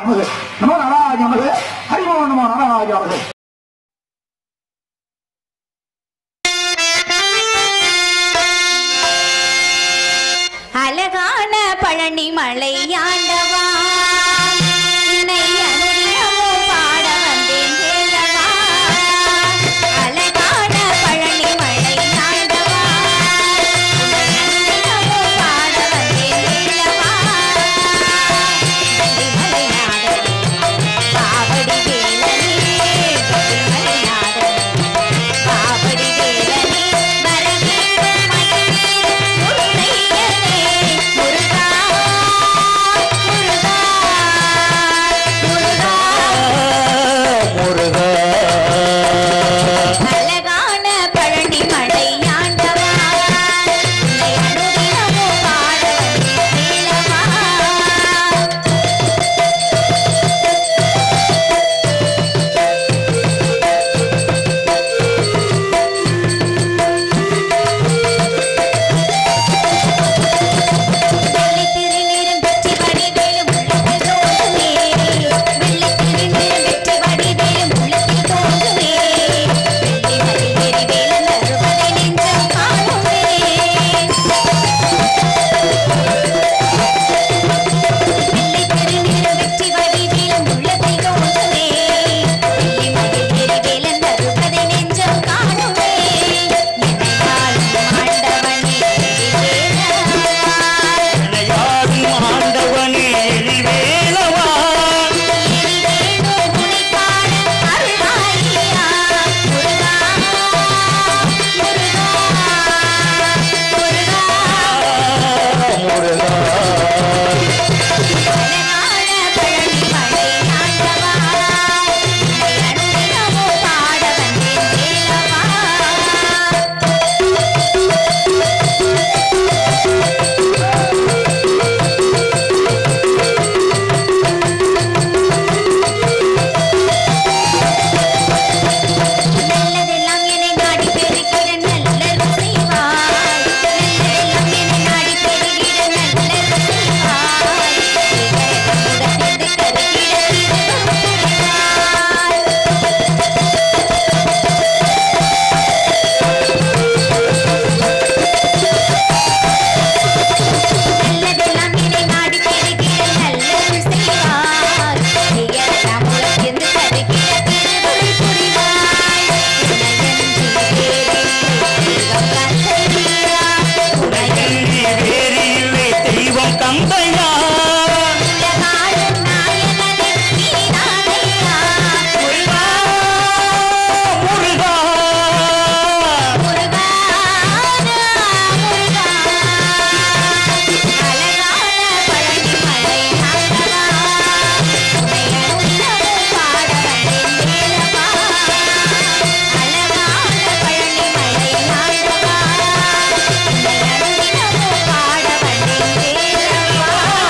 நமது நமோ நாராஜ நமது ஹரிமோ நமோ நாராஜ நமது அழகான பழனி மலை ஆண்டவா உன்னை அனுதினமும் பாட வந்தேன் வேலவா அழகான பழனி மலை ஆண்டவா உன்னை அனுதினமும் பாட வந்தேன் வேலவா வெள்ளிமலை நாதனே காவடி வேலனே வெள்ளிமலை நாதனே காவடி வேலனே வரவேற்கும் மயிலே முருகையனே முருகா முருகா முருகா அழகான பழனி மலை ஆண்டவா உன்னை அனுதினமும் பாட வந்தேன் வேலவா வெள்ளி திருநீரும் வெற்றி வடிவேலும் உள்ளத்தில் தோன்றுமே வெள்ளி திருநீரும் வெற்றி வடிவேலும் உள்ளத்தில் தோன்றுமே வெள்ளி மதில் எரிவேலன் வருவதை நெஞ்சம் காணுமே வெள்ளி திருநீரும் வெற்றி வடிவேலும் உள்ளத்தில் தோன்றுமே வெள்ளி மதில் எரிவேலன் வருவதை நெஞ்சம் காணுமே என்னையாளும் ஆண்டவனே எரிவேலா விளையாடும் ஆண்டவனே எழிவேலவா எரிவேலோ உனைக்காண அருள்வாயியா முருகா முருகா முருகா அழகான பழனி மலை ஆண்டவா உன்னை அனுதினமும் பாட வந்தேன் வேலவா நல்லதெல்லாம் என்னை நாடி பெருகிட நல்லது செய்வாய் நல்லதெல்லாம் என்னை நாடி பெருகிட நல்லது செய்வாய் உடனிருந்து கருகிட திருவருள் புரிவாய் நல்லதெல்லாம் என்னை நாடி பெருகிட நல்லது செய்வாய் உயரெல்லாம் உலகிருந்து கருகிட திருவருள் புரிவாய் உனையன்றி வேறே தெய்வம் கண்டறியா உனையன்றி வேறு இல்லை தெய்வம் கந்தையா உலகாளும் நாயகனே நீதானையா முருகா முருகா முருகா முருகா அழகான பழனி மலை ஆண்டவா உன்னை அனுதினமும் பாட வந்தேன் வேலவா அழகான பழனி மலை ஆண்டவா உன்னை அனுதினமும் பாட வந்தேன் வேலவா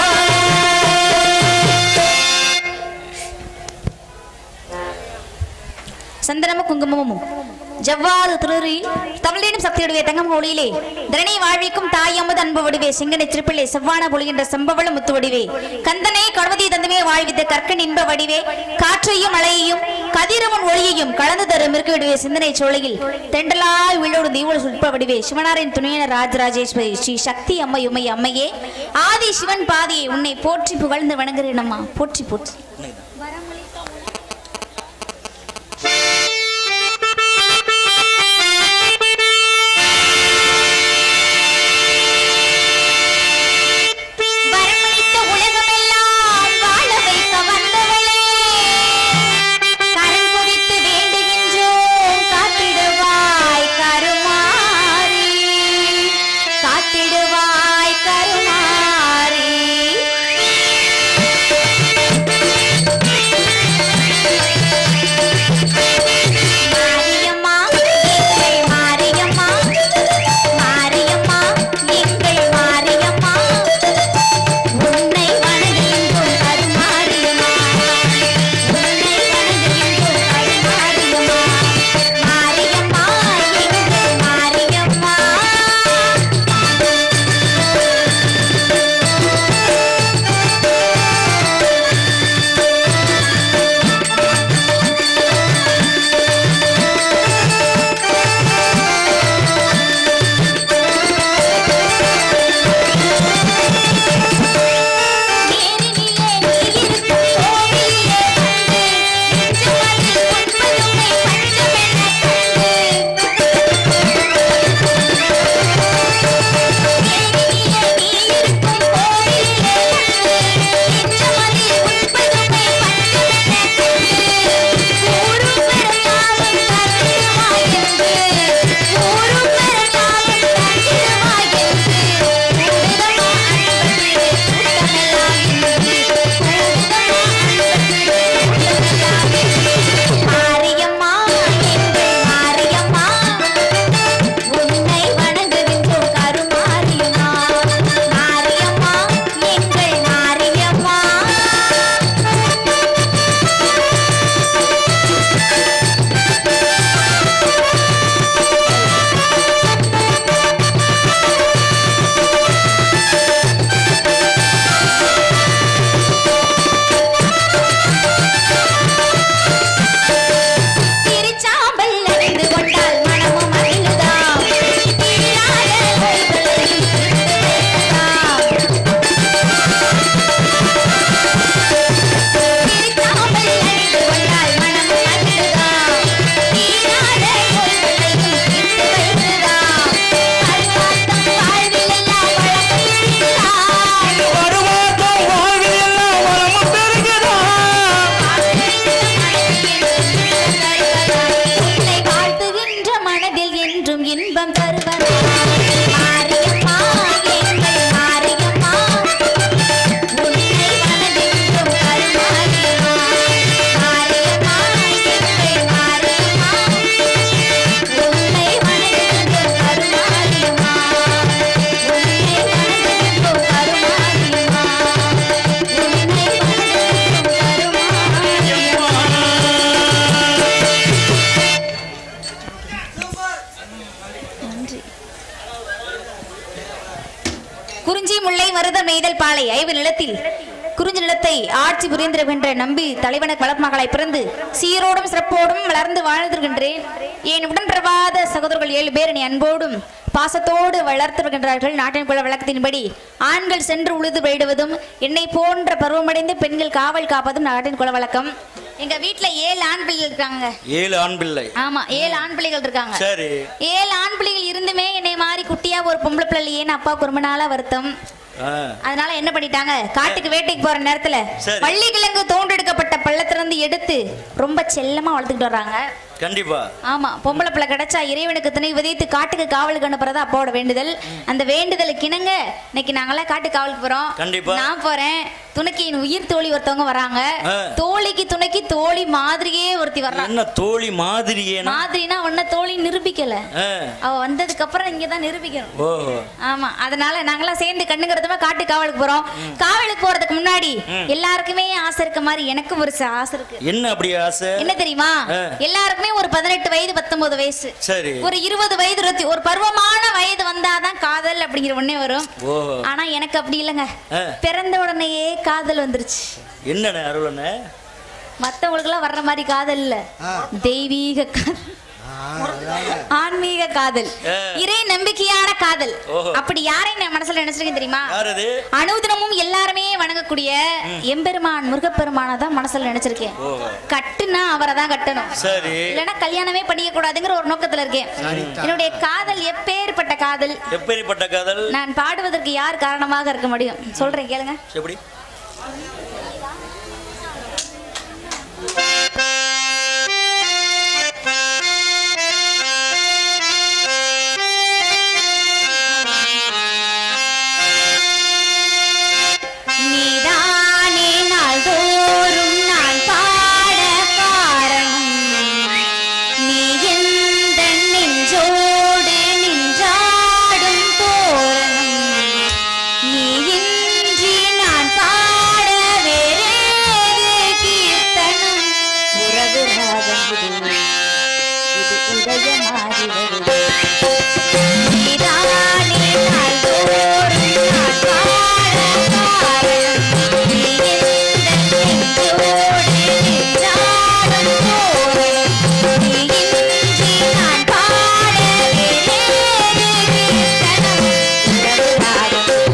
சந்தனமும் குங்குமமும் ஜவ்வாது துளிரி தமிழேனும் சக்தியுடைய தங்கம் ஒளியிலே தரணி வாழ்விக்கும் தாய் அமுது அன்பு வடிவே சிங்கனை திருப்பிள்ளை செவ்வான பொழிகின்ற செம்பவள முத்து வடிவே கந்தனை கணவதி தந்தமே வாழ்வித்த கற்கன் இன்ப வடிவே காற்றையும் மழையையும் கதிரவன் ஒளியையும் கலந்து தரும் இருக்க விடுவே சிந்தனை சோலையில் தெண்டலாய் உள்ளோடு தீவோடு சுற்ப வடிவே சிவனாரின் துணையன ராஜராஜேஸ்வரி ஸ்ரீ சக்தி அம்மை உமை அம்மையே ஆதி சிவன் பாதியை உன்னை போற்றி புகழ்ந்து வணங்குகிறேன் அம்மா போற்றி போற்றி வரமளித்த உலகமெல்லாம் வாழ வைக்க வந்தவளே கரம் குவித்து வேண்டுகின்றோம் காத்திடுவாய் கருமாரி காத்திடுவாய் கருமாரி நாளை ஐவு நிலத்தில் குறிஞ்சி நிலத்தை ஆட்சி புரிந்திருக்கின்ற நம்பி தலைவன வளர்மகளாய் பிறந்து சீரோடும் சிறப்போடும் வளர்ந்து வாழ்ந்திருக்கின்றேன் என் உடன் பிரவாத சகோதரர்கள் ஏழு பேர் என்னை அன்போடும் பாசத்தோடு வளர்த்திருக்கின்றார்கள் நாட்டின் குல வழக்கத்தின்படி ஆண்கள் சென்று உழுது விடுவதும் என்னை போன்ற பருவமடைந்த பெண்கள் காவல் காப்பதும் நாட்டின் குல வழக்கம் எங்க வீட்டுல ஏழு ஆண் பிள்ளைகள் இருக்காங்க ஏழு ஆண் பிள்ளை ஆமா ஏழு ஆண் பிள்ளைகள் இருக்காங்க சரி ஏழு ஆண் பிள்ளைகள் இருந்துமே என்னை மாதிரி குட்டியா ஒரு பொம்பளை பிள்ளையேன்னு அப்பாவுக்கு ரொம்ப நாளா வருத்தம் ஆ, அதனால என்ன பண்ணிட்டாங்க காட்டுக்கு வேட்டைக்கு போற நேரத்துல சரி. பள்ளி கிழங்கு தோண்டெடுக்கப்பட்ட பள்ளத்திலிருந்து எடுத்து ரொம்ப செல்லமா வளர்த்துக்கிட்டு வர்றாங்க கண்டிப்பா ஆமா பொம்பளை பிள்ளை கிடைச்சா இறைவனுக்கு துணை விதைத்து காட்டுக்கு காவலுக்கு அனுப்புறதா அப்பாவோட வேண்டுதல் அந்த வேண்டுதலுக்கு இணங்க இன்னைக்கு நாங்கெல்லாம் காட்டு காவலுக்கு போறோம் கண்டிப்பா. நான் போறேன் துணைக்கு என் உயிர் தோழி ஒருத்தவங்க வராங்க ஆ. தோழிக்கு துணைக்கு தோழி மாதிரியே ஒருத்தி வர்றாங்க என்ன தோழி மாதிரியேனா மாதிரினா உன்ன தோழி நிரூபிக்கல ஆ, அவ வந்ததுக்கு அப்புறம் இங்கதான் நிரூபிக்கணும் ஓ ஆமா அதனால நாங்கெல்லாம் சேர்ந்து கண்ணுங்கிறதுமா காட்டு காவலுக்கு போறோம் காவலுக்கு போறதுக்கு முன்னாடி எல்லாருக்குமே ஆசை இருக்க மாதிரி எனக்கும் ஒரு ச- ஆசை இருக்கு என்ன அப்படி ஆசை என்ன தெரியுமா ஆ. எல்லாருக்குமே ஒரு பதினெட்டு வயது பத்தொன்பது வயசு சரி ஒரு இருபது வயது இருபத்தி ஒரு பருவமான வயது வந்தாதான் காதல் அப்படிங்கிற ஒண்ணே வரும் ஓ ஆனா எனக்கு அப்படி இல்லைங்க ஆ. பிறந்த உடனேயே காதல் வந்துருச்சு என்னண்ணே அருளண்ணே மத்தவங்களுக்கு எல்லாம் வர்ற மாதிரி காதல் இல்ல தெய்வீக காதல் ஆன்மீக காதல் ஆ. இறை நம்பிக்கையான காதல் ஓஹோ. அப்படி யாரை நான் மனசுல நினைச்சிருக்கேன் தெரியுமா யார் அது அனுதினமும் எல்லாருமே வணங்கக்கூடிய எம்பெருமான் முருகப்பெருமானை தான் மனசுல நினைச்சிருக்கேன் ஓஹோ கட்டுனா அவரை தான் கட்டணும் சரி இல்லைன்னா கல்யாணமே பண்ணிக்க கூடாதுங்கிற ஒரு நோக்கத்துல இருக்கேன் என்னுடைய காதல் எப்பேற்பட்ட காதல் எப்பேற்பட்ட காதல் நான் பாடுவதற்கு யார் காரணமாக இருக்க முடியும் சொல்றேன் கேளுங்க எப்படி நீதானே நாள்தோறும் நான் பாட காரணம் நீ எந்த நெஞ்சோடு நின்றாடும் தோரணம் நீ இன்றி நான் பாட வேறேது கீர்த்தனம் உறவு ராகம் இது இது உதயமாகி வருது நீதானே நாள்தோறும் நான் பாட காரணம் நீ எந்த நெஞ்சோடு நின்றாடும் தோரணம் நீ இன்றி நான் பாட வேறேது கீர்த்தனம் உறவு ராகம்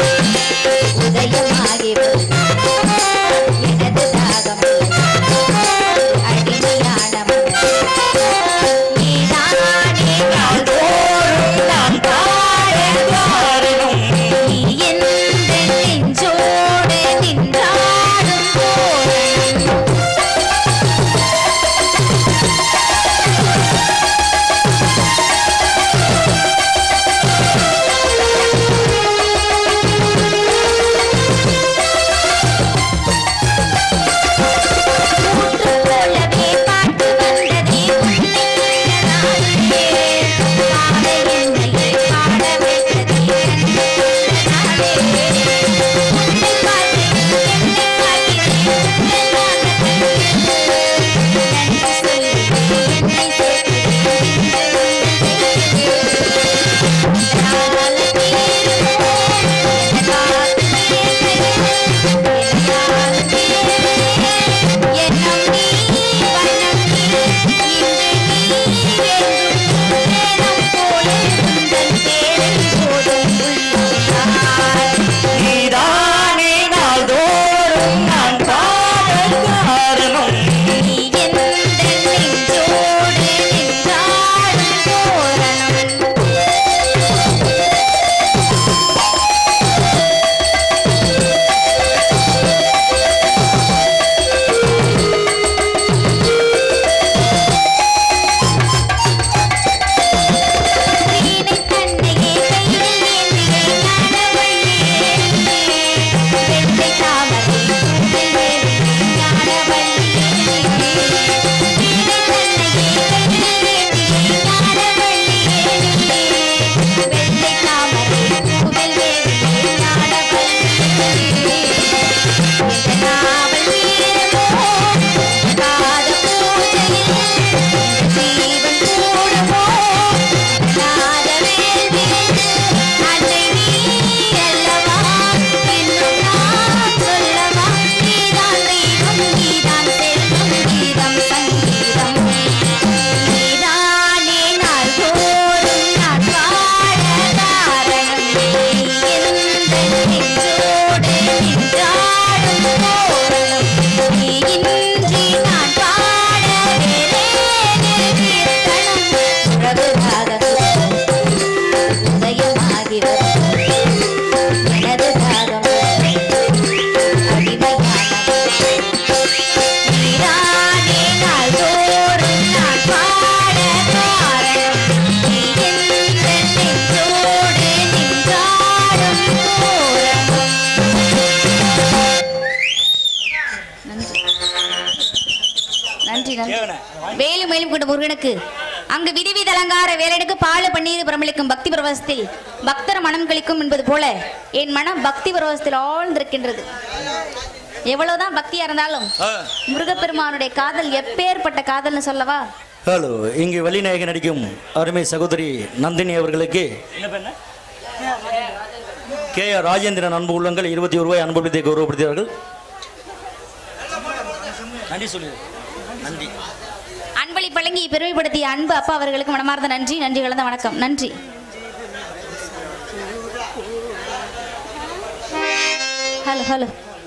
உதயமாகி வருது எனது தாகம் அடிமையான நீதானே நாள்தோறும் நான் பாட காரணம் நீ எந்த நெஞ்சோடு நின்றாடும் தோரணம் போலவே பாட்டு வந்ததே உன்னை நாளே காலை என்னையே பாட வைத்ததே நாளே உன்னை பார்த்து என்னை பார்க்கிறேன் நன்றி சொல்லி என்னை நீதானே நாள்தோறும் நான் பாட காரணம் நீ எந்த நெஞ்சோடு நின்றாடும் தோரணம் வீணை தன்னையே கையில் ஏந்தியே ஞானவள்ளியே வெள்ளை தாமரை பூவில் ஏறியே ஞானவள்ளியே வீணை தன்னையே கையில் ஏந்தியே ஞானவள்ளியே வெள்ளை தாமரை பூவில் ஏறியே ஞானவள்ளியே இந்த நாவல் வீரமோ காத பூஜையில் இந்த ஜீவன் கூடுமோ நாதவேல் விருந்து அன்னை நீ அல்லவா இன்னும் நன்றி நன்றி கேவன. வேலு மேலும் கொண்ட முருகனுக்கு அங்கு விதிவித அலங்கார வேலனுக்கு பாலு பன்னீர் பிரமளிக்கும் பக்தி பிரவசத்தில் பக்தர் மனம் கழிக்கும் என்பது போல என் மனம் பக்தி பிரவசத்தில் ஆழ்ந்திருக்கின்றது எவ்வளவுதான் பக்தியா இருந்தாலும் ஆ. முருகப்பெருமானுடைய காதல் எப்பேற்பட்ட காதல்னு சொல்லவா ஹலோ இங்கு வள்ளிநாயகன் நடிக்கும் அருமை சகோதரி நந்தினி அவர்களுக்கு கே ஆர் ராஜேந்திரன் அன்பு உள்ளங்கள் இருபத்தி ஒரு ரூபாய் அனுபவத்தை கௌரவப்படுத்தியவர்கள் நன்றி சொல்லு நன்றி அன்பளி பழங்கி பெருமைப்படுத்திய அன்பு அப்பா அவர்களுக்கு மனமார்ந்த நன்றி நன்றி கலந்த வணக்கம் நன்றி ஹலோ ஹலோ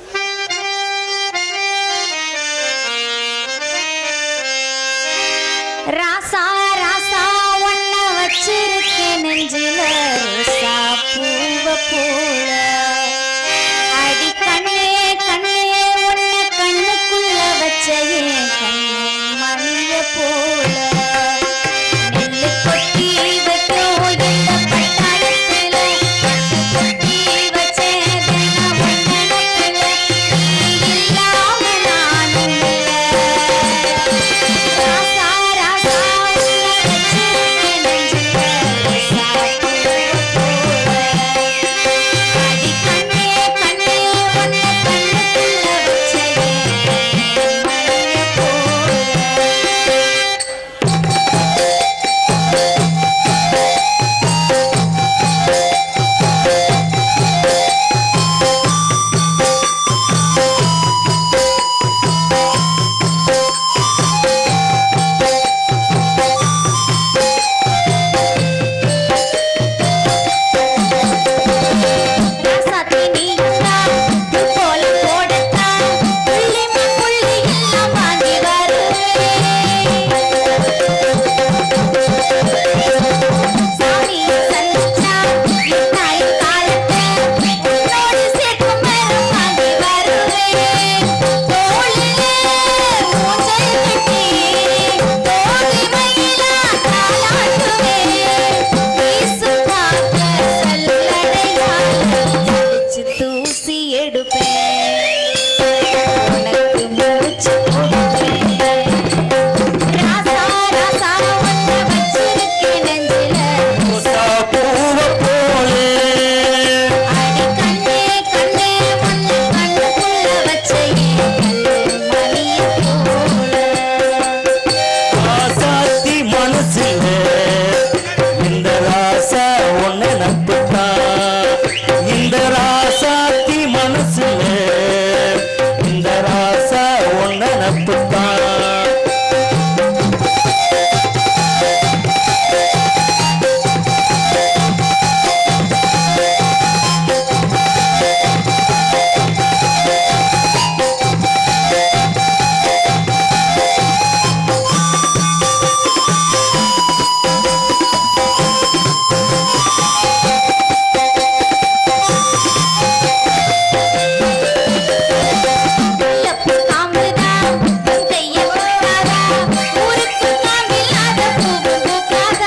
ராசா ராசா ஒன்ன வச்சிருக்கேன் நெஞ்சில ரோசா பூவ போல அடி கண்ணே கண்ணே உன்ன கண்ணுக்குள்ள வச்ச என் கண்ணு மணிய போல நெல்லு கொட்டி வைக்கும் இந்த பட்டாளத்துல பட்டு கொட்டி வச்சேன் தினம் உன் நினைப்புல. நீ இல்லாம நானும் இல்ல. ராசா ராசா உன்ன வச்சிருக்கேன் நெஞ்சில ரோசா பூவ போல. அடி கண்ணே கண்ணே உன்ன கண்ணுக்குள்ள வச்ச என் மணிய போல. ராசாத்தி நீயா பூ போல போடத்தா புள்ளிமா புள்ளி எல்லாம் வாங்கி வருவேன் சாமி சந்திச்சா நாய் காலத்தை உன்னோடு சேர்க்கும் மரம் வாங்கி வருவேன் தோளிலே ஊஞ்சல் கட்டி தோகை மயிலா தாலாட்டுவேன் வீசும் காற்ற சல்லடையால் அடிச்சு தூசி எடுப்பேன் உனக்கு மூச்சு கொடுப்பேன் ராசா ராசா உன்னை வச்சிருக்கேன் நெஞ்சில அடி கண்ணே கண்ணே உன்னை கண்ணுக்குள்ள வச்ச என் கண்ணு மணிய போல ராசாத்தி மனசுல இந்த ராசா ஒன்ன நட்டுத்தான் இந்த ராசாத்தி மனசுல இந்த ராசா ஒன்ன நட்டுத்தான் முல்லப்பூ காம்புதா, கைய கொட்டாதா, ஊருக்கு காம்பில்லாத பூவு பூக்காதா.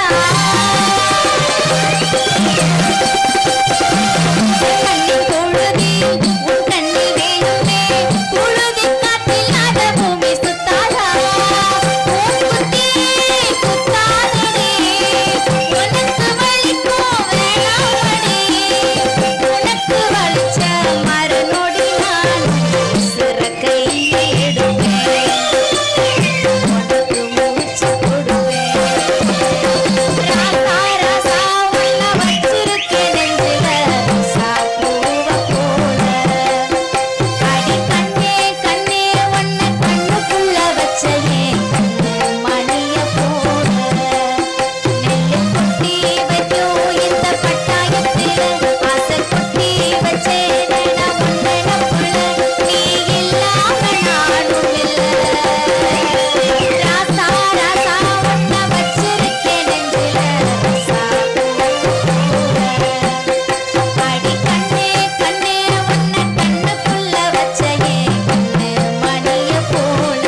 கண்ணில் பொழுதி, உன் கண்ணில் வேணுமே, புழுதி காற்றில்லாத பூமி சுத்தாதா. பூங்குத்தி குத்தாதடி, உனக்கு வலிக்கும் வேணாமடி. உனக்கு வலிச்ச மறுநொடி நான் சிற கையை எடுப்பேன் உனக்கு மூச்சு கொடுப்பேன் ராசா ராசா உள்ள வச்சிருக்கேன் நெஞ்சில ரோசா பூவ போல அடி கண்ணே கண்ணே உன்னை கண்ணுக்குள்ள வச்ச என் கண்ணு மணிய போல நெல்லு கொட்டி வைக்கும் இந்த பட்டாயத்தில ஆசை கொட்டி வச்சே தினம் உன் நினப்புல நீ இல்லாம நானும் இல்ல ராசா ராசா உன்னை வச்சிருக்கேன் நெஞ்சில ரோசா பூ அடி கண்ணே கண்ணே உன்னை கண்ணுக்குள்ள வச்ச என் கண்ணு மணிய போல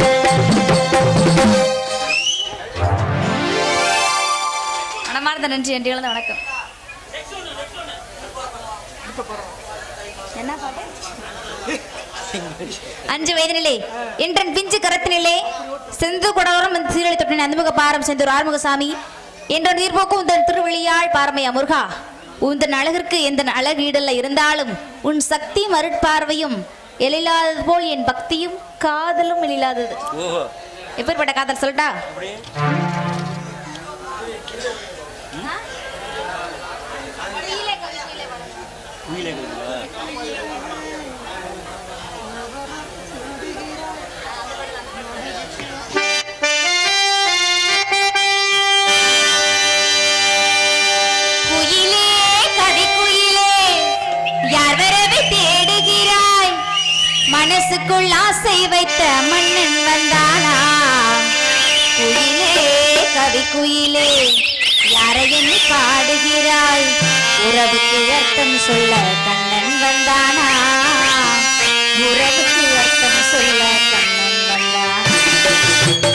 மனமார்ந்த நன்றி நன்றி கலந்த வணக்கம் என்ன பாட்டு அஞ்சு வயதினிலே என்றன் பிஞ்சு கரத்தினிலே செந்து குடவரம் வந்து சீரழி தொட்டின அந்துமுக பாரம் செந்தூர் ஆறுமுகசாமி என்றொரு நீர்போக்கும் உந்தன் திருவிழியாள் பாரமையா முருகா உந்தன் அழகிற்கு எந்த அழகு ஈடல்ல இருந்தாலும் உன் சக்தி மருட்பார்வையும் எழிலாதது போல் என் பக்தியும் காதலும் எழிலாதது ஓஹோ எப்பேற்பட்ட காதல் சொல்லட்டா குயிலே கவிக்குயிலே யார் வரவை தேடுகிறாய் மனசுக்குள் ஆசை வைத்த மன்னன் வந்தானா குயிலே கவிக்குயிலே யாரை எண்ணி பாடுகிறாய் உறவுக்கு அர்த்தம் சொல்ல கண்ணன் வந்தானா உறவுக்கு அர்த்தம் சொல்ல கண்ணன் வந்தானா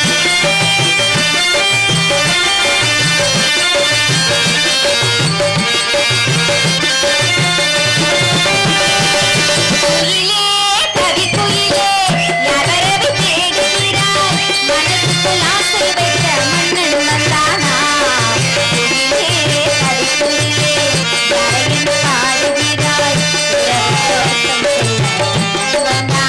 குயிலே கவிக்குயிலே யாரரவை தேடுகிறாய் மனசுக்குள் ஆசை வைத்த மன்னன் வந்தானா குயிலே கவிக்குயிலே யாரையும் பாடுகிறாய் உறவுக்கு அர்த்தம் சொல்ல கண்ணன் வந்தானா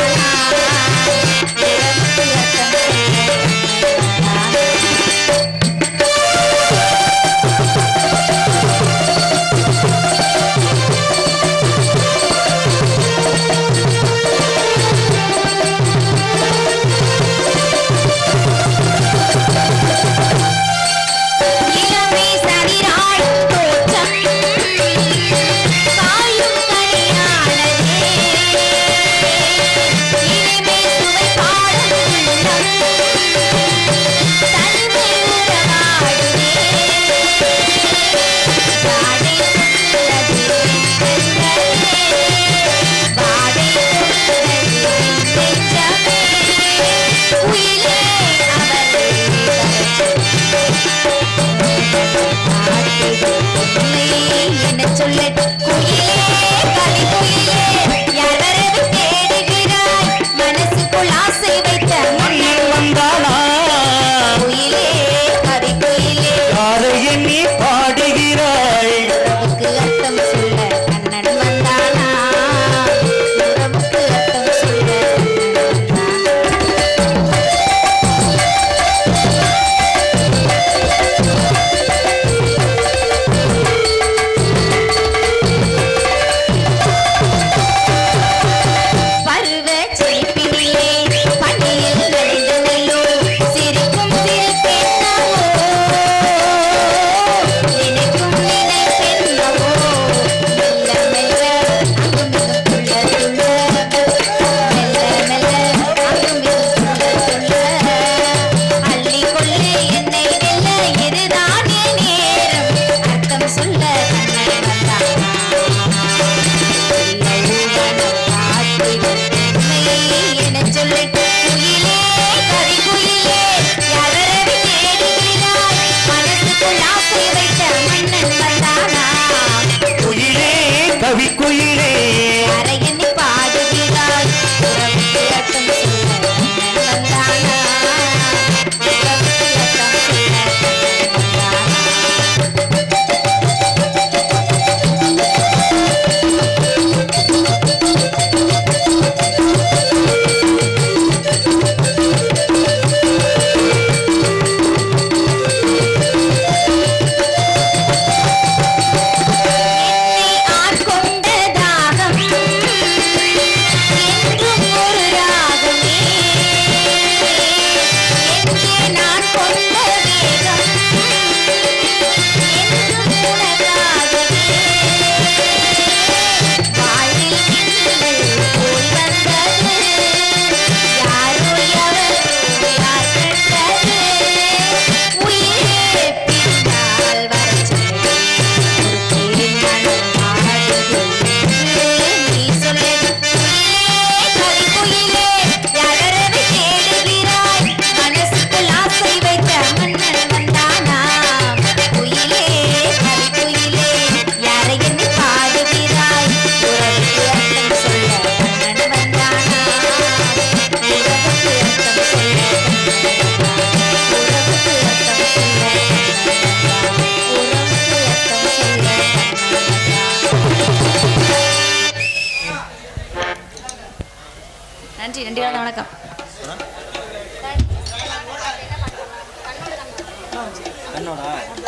நன்றி நன்றி கலந்த வணக்கம் என்னோட